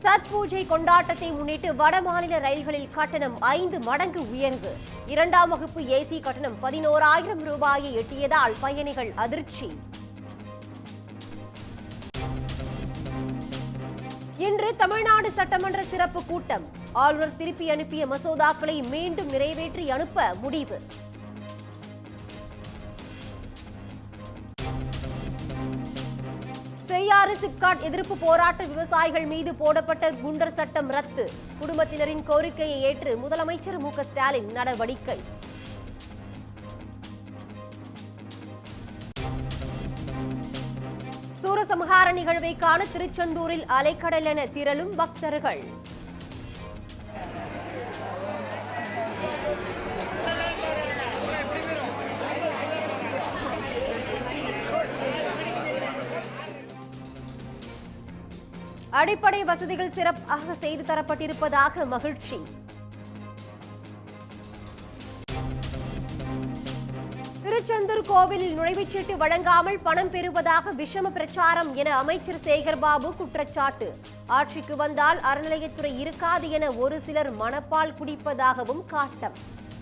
சத் பூஜை கொண்டாட்டத்தை முன்னிட்டு வடமாநில ரயில்களில் கட்டணம் ஐந்து மடங்கு உயர்வு இரண்டாம் வகுப்பு ஏசி கட்டணம் பதினோராயிரம் ரூபாயை எட்டியதால் பயணிகள் அதிர்ச்சி இன்று தமிழ்நாடு சட்டமன்ற சிறப்பு கூட்டம் ஆளுநர் திருப்பி அனுப்பிய மசோதாக்களை மீண்டும் நிறைவேற்றி அனுப்ப முடிவு செய்யாறு சிப்காட் எதிர்ப்பு போராட்ட விவசாயிகள் மீது போடப்பட்ட குண்டர் சட்டம் ரத்து குடும்பத்தினரின் கோரிக்கையை ஏற்று முதலமைச்சர் மு க ஸ்டாலின் நடவடிக்கை சூரசம்ஹார நிகழ்வை காண திருச்செந்தூரில் அலைக்கடல் என திரளும் பக்தர்கள் அடிப்படை வசதிகள் சிறப்பாக செய்து தரப்பட்டிருப்பதாக மகிழ்ச்சி திருச்செந்தூர் கோவிலில் நுழைவுச்சீட்டு வழங்காமல் பணம் பெறுவதாக விஷம பிரச்சாரம் என அமைச்சர் சேகர் பாபு குற்றச்சாட்டு ஆட்சிக்கு வந்தால் அறநிலையத்துறை இருக்காது என ஒரு சிலர் மனப்பால் குடிப்பதாகவும் காட்டம்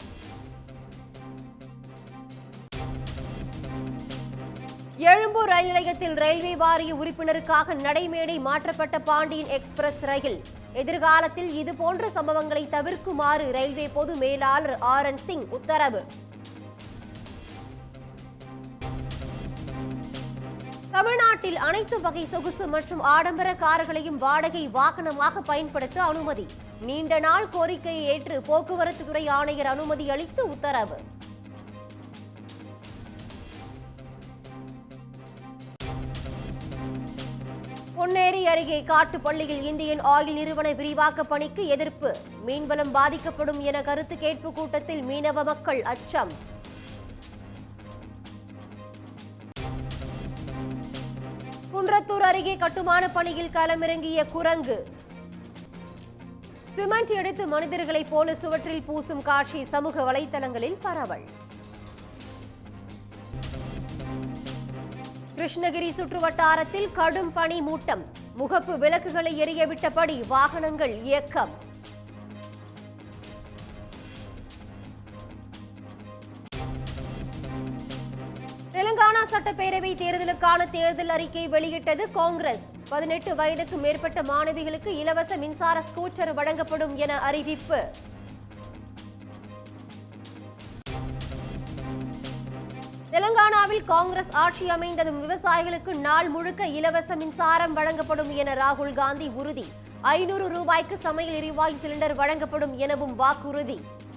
எழும்பூர் ரயில் நிலையத்தில் ரயில்வே வாரிய உறுப்பினருக்காக நடைமேடை மாற்றப்பட்ட பாண்டியன் எக்ஸ்பிரஸ் ரயில் எதிர்காலத்தில் இதுபோன்ற சம்பவங்களை தவிர்க்குமாறு ரயில்வே பொது மேலாளர் ஆர் என் சிங் உத்தரவு தமிழ்நாட்டில் அனைத்து வகை சொகுசு மற்றும் ஆடம்பர கார்களையும் வாடகை வாகனமாக பயன்படுத்த அனுமதி நீண்ட நாள் கோரிக்கையை ஏற்று போக்குவரத்து துறை ஆணையர் அனுமதி அளித்து உத்தரவு பொன்னேரி அருகே காட்டுப்பள்ளியில் இந்தியன் ஆயில் நிறுவன விரிவாக்க பணிக்கு எதிர்ப்பு மீன்வளம் பாதிக்கப்படும் என கருத்து கேட்பு கூட்டத்தில் மீனவ மக்கள் அச்சம் குன்றத்தூர் அருகே கட்டுமான பணியில் களமிறங்கிய குரங்கு சிமெண்ட் எடுத்து மனிதர்களைப் போல சுவற்றில் பூசும் காட்சி சமூக வலைதளங்களில் பரவல் கிருஷ்ணகிரி சுற்றுவட்டாரத்தில் கடும் பனி மூட்டம் முகப்பு விளக்குகளை எரியவிட்டபடி வாகனங்கள் இயக்கம் தெலுங்கானா சட்டப்பேரவை தேர்தலுக்கான தேர்தல் அறிக்கை வெளியிட்டது காங்கிரஸ் பதினெட்டு வயதுக்கு மேற்பட்ட மாணவிகளுக்கு இலவச மின்சார ஸ்கூட்டர் வழங்கப்படும் என அறிவிப்பு தெலங்கானாவில் காங்கிரஸ் ஆட்சி அமைந்ததும் விவசாயிகளுக்கு நாள் முழுக்க இலவச மின்சாரம் வழங்கப்படும் என ராகுல் காந்தி உறுதி ஐநூறு ரூபாய்க்கு சமையல் எரிவாயு சிலிண்டர் வழங்கப்படும் எனவும் வாக்குறுதி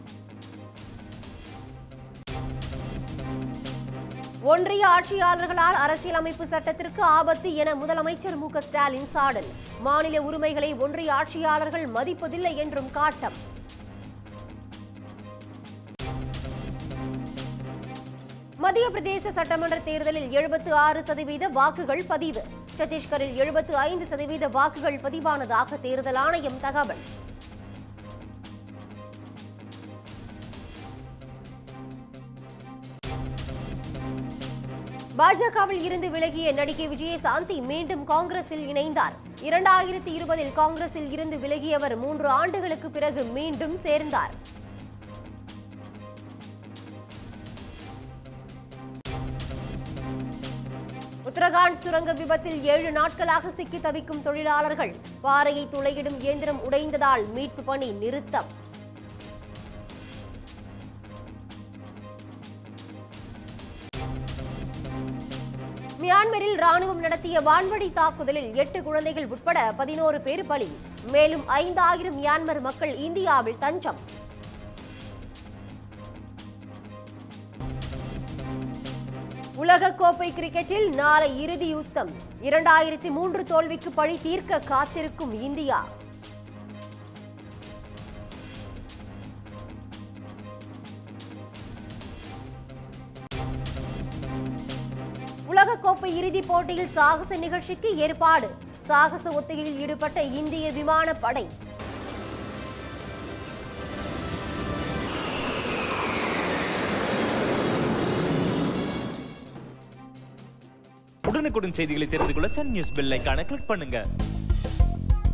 ஒன்றிய ஆட்சியாளர்களால் அரசியலமைப்பு சட்டத்திற்கு ஆபத்து என முதலமைச்சர் மு க ஸ்டாலின் சாடல் மாநில உரிமைகளை ஒன்றிய ஆட்சியாளர்கள் மதிப்பதில்லை என்றும் காட்டம் மத்திய பிரதேச சட்டமன்ற தேர்தலில் எழுபத்து ஆறு சதவீத வாக்குகள் பதிவு சத்தீஸ்கரில் எழுபத்து ஐந்து சதவீத வாக்குகள் பதிவானதாக தேர்தல் ஆணையம் தகவல் பாஜகவில் இருந்து விலகிய நடிகை விஜயசாந்தி மீண்டும் காங்கிரஸில் இணைந்தார் இரண்டாயிரத்தி இருபதில் காங்கிரஸில் இருந்து விலகியவர் மூன்று ஆண்டுகளுக்கு பிறகு மீண்டும் சேர்ந்தார் உத்தரகாண்ட் சுரங்க விபத்தில் ஏழு நாட்களாக சிக்கி தவிக்கும் தொழிலாளர்கள் பாறையை துளையிடும் இயந்திரம் உடைந்ததால் மீட்பு பணி நிறுத்தம் மியான்மரில் ராணுவம் நடத்திய வான்வழி தாக்குதலில் எட்டு குழந்தைகள் உட்பட பதினோரு பேர் பலி மேலும் ஐந்தாயிரம் மியான்மர் மக்கள் இந்தியாவில் தஞ்சம் உலகக்கோப்பை கிரிக்கெட்டில் நாளை இறுதி யுத்தம் இரண்டாயிரத்தி மூன்று தோல்விக்கு பழி தீர்க்க காத்திருக்கும் இந்தியா உலகக்கோப்பை இறுதிப் போட்டியில் சாகச நிகழ்ச்சிக்கு ஏற்பாடு சாகச ஒத்திகையில் ஈடுபட்ட இந்திய விமானப்படை உடனுக்குடன் செய்திகளை தெரிந்து கொள்ள சன் நியூஸ் பெல் ஐகானை கிளிக் பண்ணுங்க